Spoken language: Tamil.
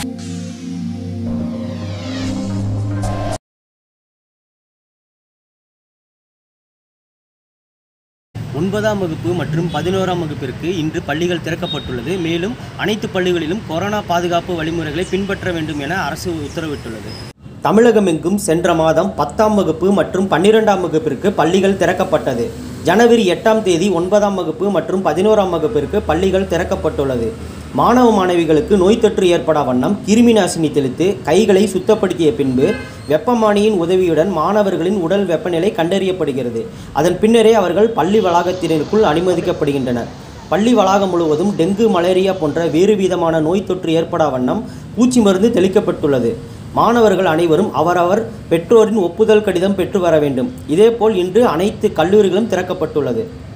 ஒன்பதாம் வகுப்பு மற்றும் பதினோராம் வகுப்பிற்கு இன்று பள்ளிகள் திறக்கப்பட்டுள்ளது மேலும் அனைத்து பள்ளிகளிலும் கொரோனா பாதுகாப்பு வழிமுறைகளை பின்பற்ற வேண்டும் என அரசு உத்தரவிட்டுள்ளது தமிழகமெங்கும் சென்ற மாதம் பத்தாம் வகுப்பு மற்றும் பன்னிரெண்டாம் வகுப்பிற்கு பள்ளிகள் திறக்கப்பட்டது ஜனவரி எட்டாம் தேதி ஒன்பதாம் வகுப்பு மற்றும் பதினோராம் வகுப்பிற்கு பள்ளிகள் திறக்கப்பட்டுள்ளது மாணவ மாணவிகளுக்கு நோய் தொற்று ஏற்படா வண்ணம் கிருமி நாசினி தெளித்து கைகளை சுத்தப்படுத்திய பின்பு வெப்பமானியின் உதவியுடன் மாணவர்களின் உடல் வெப்பநிலை கண்டறியப்படுகிறது அதன் பின்னரே அவர்கள் பள்ளி வளாகத்தினருக்குள் அனுமதிக்கப்படுகின்றனர் பள்ளி வளாகம் முழுவதும் டெங்கு மலேரியா போன்ற வேறு விதமான நோய் தொற்று ஏற்படா வண்ணம் பூச்சி மருந்து தெளிக்கப்பட்டுள்ளது மாணவர்கள் அனைவரும் அவரவர் பெற்றோரின் ஒப்புதல் கடிதம் பெற்று வர வேண்டும் இதேபோல் இன்று அனைத்து கல்லூரிகளும் திறக்கப்பட்டுள்ளது